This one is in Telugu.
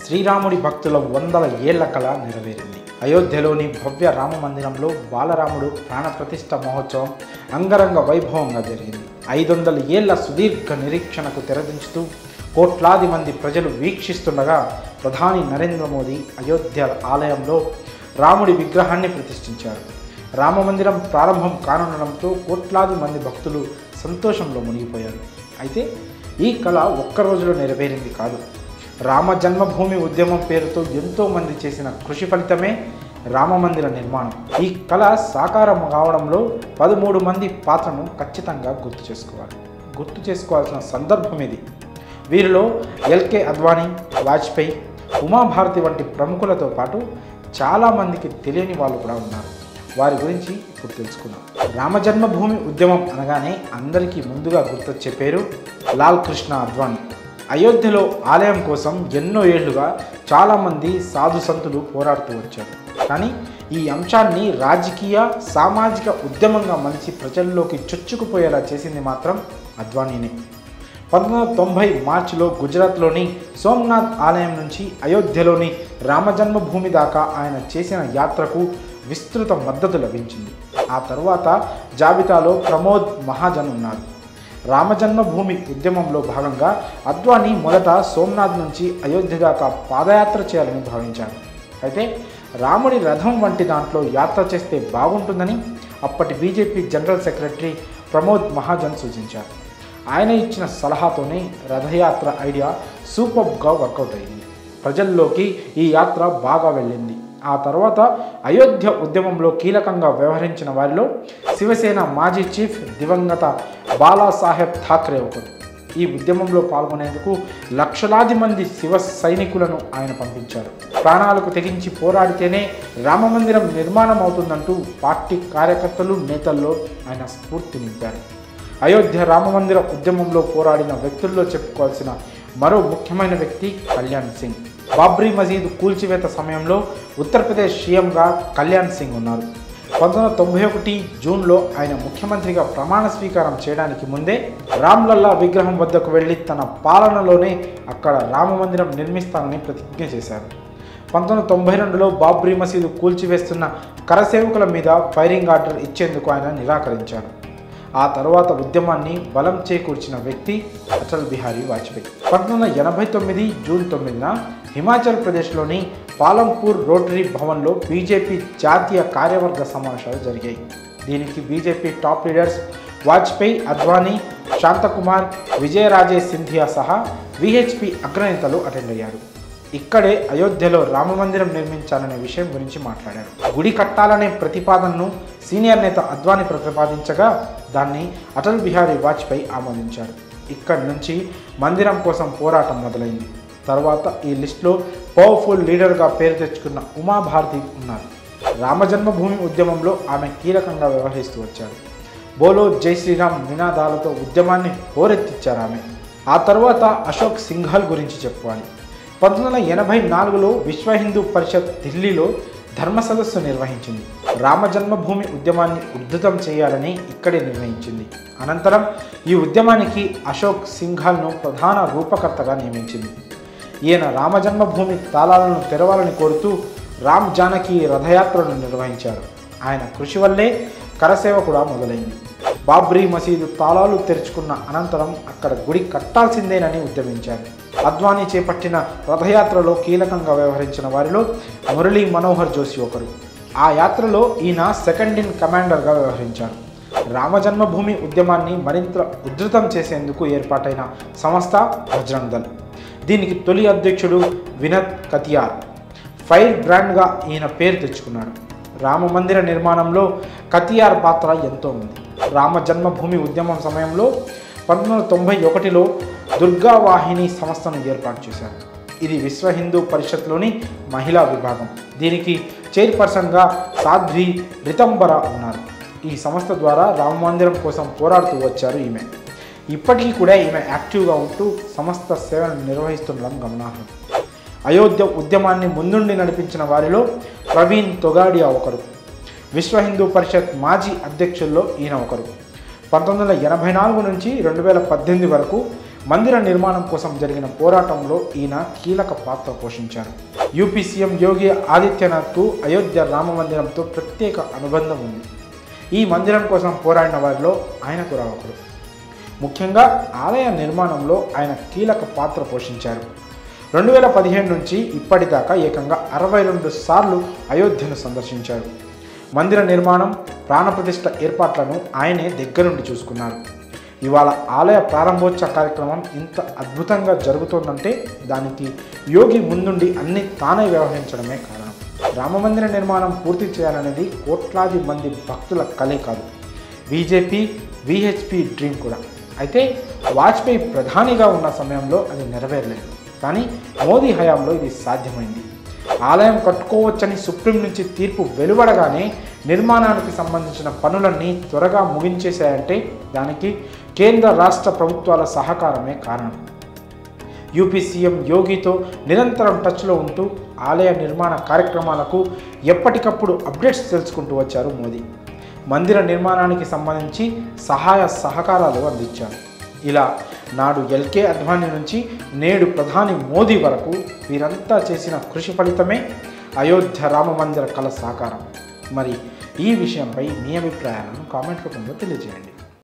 శ్రీరాముడి భక్తుల వందల ఏళ్ల కళ నెరవేరింది అయోధ్యలోని భవ్య రామ మందిరంలో బాలరాముడు ప్రాణప్రతిష్ఠ మహోత్సవం అంగరంగ వైభవంగా జరిగింది ఐదు వందల ఏళ్ల సుదీర్ఘ నిరీక్షణకు తెరదించుతూ కోట్లాది మంది ప్రజలు వీక్షిస్తుండగా ప్రధాని నరేంద్ర మోదీ అయోధ్య ఆలయంలో రాముడి విగ్రహాన్ని ప్రతిష్ఠించారు రామమందిరం ప్రారంభం కానుండడంతో కోట్లాది మంది భక్తులు సంతోషంలో మునిగిపోయారు అయితే ఈ కళ ఒక్క రోజులో నెరవేరింది కాదు రామ జన్మభూమి ఉద్యమం పేరుతో ఎంతో మంది చేసిన కృషి ఫలితమే రామమందిర నిర్మాణం ఈ కళ సాకారం కావడంలో పదమూడు మంది పాత్రను ఖచ్చితంగా గుర్తు చేసుకోవాలి గుర్తు చేసుకోవాల్సిన సందర్భం ఇది వీరిలో ఎల్కే అద్వానీ వాజ్పేయి ఉమాభారతి వంటి ప్రముఖులతో పాటు చాలామందికి తెలియని వాళ్ళు కూడా ఉన్నారు వారి గురించి ఇప్పుడు తెలుసుకుందాం రామ జన్మభూమి ఉద్యమం అనగానే అందరికీ ముందుగా గుర్తొచ్చే పేరు లాల్ కృష్ణ అద్వానీ అయోధ్యలో ఆలయం కోసం ఎన్నో ఏళ్లుగా చాలామంది సాధు సంతులు పోరాడుతూ వచ్చారు కానీ ఈ అంశాన్ని రాజకీయ సామాజిక ఉద్యమంగా మలిచి ప్రజల్లోకి చొచ్చుకుపోయేలా చేసింది మాత్రం అద్వానీనే పంతొమ్మిది వందల తొంభై మార్చిలో గుజరాత్లోని సోమనాథ్ ఆలయం నుంచి అయోధ్యలోని రామజన్మభూమి దాకా ఆయన చేసిన యాత్రకు విస్తృత మద్దతు లభించింది ఆ తర్వాత జాబితాలో ప్రమోద్ మహాజన్ ఉన్నారు రామజన్మభూమి ఉద్యమంలో భాగంగా అద్వానీ మొదట సోమనాథ్ నుంచి అయోధ్య దాకా పాదయాత్ర చేయాలని భావించారు అయితే రాముడి రథం వంటి దాంట్లో యాత్ర చేస్తే బాగుంటుందని అప్పటి BJP general secretary Pramod Mahajan సూచించారు ఆయన ఇచ్చిన సలహాతోనే రథయాత్ర ఐడియా సూపర్గా వర్కౌట్ అయింది ప్రజల్లోకి ఈ యాత్ర బాగా వెళ్ళింది ఆ తర్వాత అయోధ్య ఉద్యమంలో కీలకంగా వ్యవహరించిన వారిలో శివసేన మాజీ చీఫ్ దివంగత బాలాసాహెబ్ ఠాక్రే ఒకరు ఈ ఉద్యమంలో పాల్గొనేందుకు లక్షలాది మంది శివ సైనికులను ఆయన పంపించారు ప్రాణాలకు తెగించి పోరాడితేనే రామమందిరం నిర్మాణం అవుతుందంటూ పార్టీ కార్యకర్తలు నేతల్లో ఆయన స్ఫూర్తి నింపారు అయోధ్య రామమందిర ఉద్యమంలో పోరాడిన వ్యక్తుల్లో చెప్పుకోవాల్సిన మరో ముఖ్యమైన వ్యక్తి కళ్యాణ్ సింగ్ బాబ్రీ మసీదు కూల్చివేత సమయంలో ఉత్తరప్రదేశ్ సీఎంగా కళ్యాణ్ సింగ్ ఉన్నారు పంతొమ్మిది వందల తొంభై ఒకటి జూన్లో ఆయన ముఖ్యమంత్రిగా ప్రమాణ స్వీకారం చేయడానికి ముందే రామ్లల్లా విగ్రహం వద్దకు వెళ్ళి తన పాలనలోనే అక్కడ రామమందిరం నిర్మిస్తానని ప్రతిజ్ఞ చేశారు పంతొమ్మిది వందల తొంభై రెండులో బాబ్రీ మసీదు కూల్చివేస్తున్న కరసేవకుల మీద ఫైరింగ్ ఆర్డర్ ఇచ్చేందుకు ఆయన నిరాకరించారు ఆ తర్వాత ఉద్యమాన్ని బలం చేకూర్చిన వ్యక్తి అటల్ బిహారీ వాజ్పేయి పంతొమ్మిది వందల ఎనభై తొమ్మిది జూన్ తొమ్మిదిన హిమాచల్ ప్రదేశ్లోని పాలంపూర్ రోటరీ భవన్లో బీజేపీ జాతీయ కార్యవర్గ సమావేశాలు జరిగాయి దీనికి BJP top leaders Vajpayee Advani Shantakumar Vijayaraje Scindia సహా విహెచ్పి అగ్రనేతలు అటెండ్ అయ్యారు ఇక్కడే అయోధ్యలో రామమందిరం నిర్మించాలనే విషయం గురించి మాట్లాడారు గుడి కట్టాలనే ప్రతిపాదనను సీనియర్ నేత అద్వానీ ప్రతిపాదించగా దాన్ని అటల్ బిహారీ వాజ్పేయి ఆమోదించారు ఇక్కడి నుంచి మందిరం కోసం పోరాటం మొదలైంది తర్వాత ఈ లిస్టులో పవర్ఫుల్ లీడర్గా పేరు తెచ్చుకున్న ఉమాభారతి ఉన్నారు రామజన్మభూమి ఉద్యమంలో ఆమె కీలకంగా వ్యవహరిస్తూ వచ్చారు బోలో జై శ్రీరామ్ నినాదాలతో ఉద్యమాన్ని హోరెత్తిచ్చారు ఆమె ఆ తర్వాత అశోక్ సింఘాల్ గురించి చెప్పుకోవాలి పంతొమ్మిది వందల ఎనభై నాలుగులో విశ్వ హిందూ పరిషత్ ఢిల్లీలో ధర్మ సదస్సు నిర్వహించింది రామ జన్మభూమి ఉద్యమాన్ని ఉద్ధృతం చేయాలని ఇక్కడే నిర్ణయించింది అనంతరం ఈ ఉద్యమానికి అశోక్ సింఘాల్ను ప్రధాన రూపకర్తగా నియమించింది ఈయన రామజన్మభూమి తాళాలను తెరవాలని కోరుతూ రామ్ జానకి రథయాత్రను నిర్వహించారు ఆయన కృషి వల్లే కరసేవ కూడా మొదలైంది బాబ్రీ మసీదు తాళాలు తెరుచుకున్న అనంతరం అక్కడ గుడి కట్టాల్సిందేనని ఉద్యమించారు అద్వానీ చేపట్టిన రథయాత్రలో కీలకంగా వ్యవహరించిన వారిలో మురళీ మనోహర్ జోషి ఒకరు ఆ యాత్రలో ఈయన సెకండ్ ఇన్ కమాండర్గా వ్యవహరించారు రామజన్మభూమి ఉద్యమాన్ని మరింత ఉధృతం చేసేందుకు ఏర్పాటైన సంస్థ బజరంగ్ దళ్ దీనికి తొలి అధ్యక్షుడు వినత్ కతియార్ ఫైర్ బ్రాండ్గా ఈయన పేరు తెచ్చుకున్నాడు రామ మందిర నిర్మాణంలో కతియార్ పాత్ర ఎంతో ఉంది రామ జన్మభూమి ఉద్యమం సమయంలో పంతొమ్మిది వందల తొంభై ఒకటిలో దుర్గా వాహిని సంస్థను ఏర్పాటు చేశారు ఇది విశ్వ హిందూ పరిషత్లోని మహిళా విభాగం దీనికి చైర్పర్సన్గా సాధ్వి రితంబర ఉన్నారు ఈ సంస్థ ద్వారా రామ మందిరం కోసం పోరాడుతూ వచ్చారు ఈమె ఇప్పటికీ కూడా ఈమె యాక్టివ్గా ఉంటూ సమస్త సేవలను నిర్వహిస్తుండడం గమనార్హం అయోధ్య ఉద్యమాన్ని ముందుండి నడిపించిన వారిలో ప్రవీణ్ తొగాడియా ఒకరు విశ్వ హిందూ పరిషత్ మాజీ అధ్యక్షుల్లో ఈయన ఒకరు పంతొమ్మిది వందల ఎనభై నాలుగు నుంచి రెండు వేల పద్దెనిమిది వరకు మందిర నిర్మాణం కోసం జరిగిన పోరాటంలో ఈయన కీలక పాత్ర పోషించారు యూపీ సీఎం యోగి ఆదిత్యనాథ్కు అయోధ్య రామ మందిరంతో ప్రత్యేక అనుబంధం ఉంది ఈ మందిరం కోసం పోరాడిన వారిలో ఆయన కూడా ఒకరు ముఖ్యంగా ఆలయ నిర్మాణంలో ఆయన కీలక పాత్ర పోషించారు రెండు వేల పదిహేను నుంచి ఇప్పటిదాకా ఏకంగా అరవై రెండు సార్లు అయోధ్యను సందర్శించారు మందిర నిర్మాణం ప్రాణప్రతిష్ఠ ఏర్పాట్లను ఆయనే దగ్గరుండి చూసుకున్నారు ఇవాళ ఆలయ ప్రారంభోత్సవ కార్యక్రమం ఇంత అద్భుతంగా జరుగుతోందంటే దానికి యోగి ముందుండి అన్ని తానే వ్యవహరించడమే కారణం రామమందిర నిర్మాణం పూర్తి చేయాలనేది కోట్లాది మంది భక్తుల కలే కాదు బీజేపీ విహెచ్పి డ్రీమ్ కూడా అయితే వాజ్పేయి ప్రధానిగా ఉన్న సమయంలో అది నెరవేరలేదు కానీ మోదీ హయాంలో ఇది సాధ్యమైంది ఆలయం కట్టుకోవచ్చని సుప్రీం నుంచి తీర్పు వెలువడగానే నిర్మాణానికి సంబంధించిన పనులన్నీ త్వరగా ముగించేశాయంటే దానికి కేంద్ర రాష్ట్ర ప్రభుత్వాల సహకారమే కారణం యూపీ సీఎం యోగితో నిరంతరం టచ్లో ఉంటూ ఆలయ నిర్మాణ కార్యక్రమాలకు ఎప్పటికప్పుడు అప్డేట్స్ తెలుసుకుంటూ వచ్చారు మోదీ మందిర నిర్మాణానికి సంబంధించి సహాయ సహకారాలు అందించారు ఇలా నాడు ఎల్కే అద్వానీ నుంచి నేడు ప్రధాని మోదీ వరకు వీరంతా చేసిన కృషి ఫలితమే అయోధ్య రామ మందిర కళ సాకారం మరి ఈ విషయంపై మీ అభిప్రాయాలను కామెంట్ రూపంలో తెలియజేయండి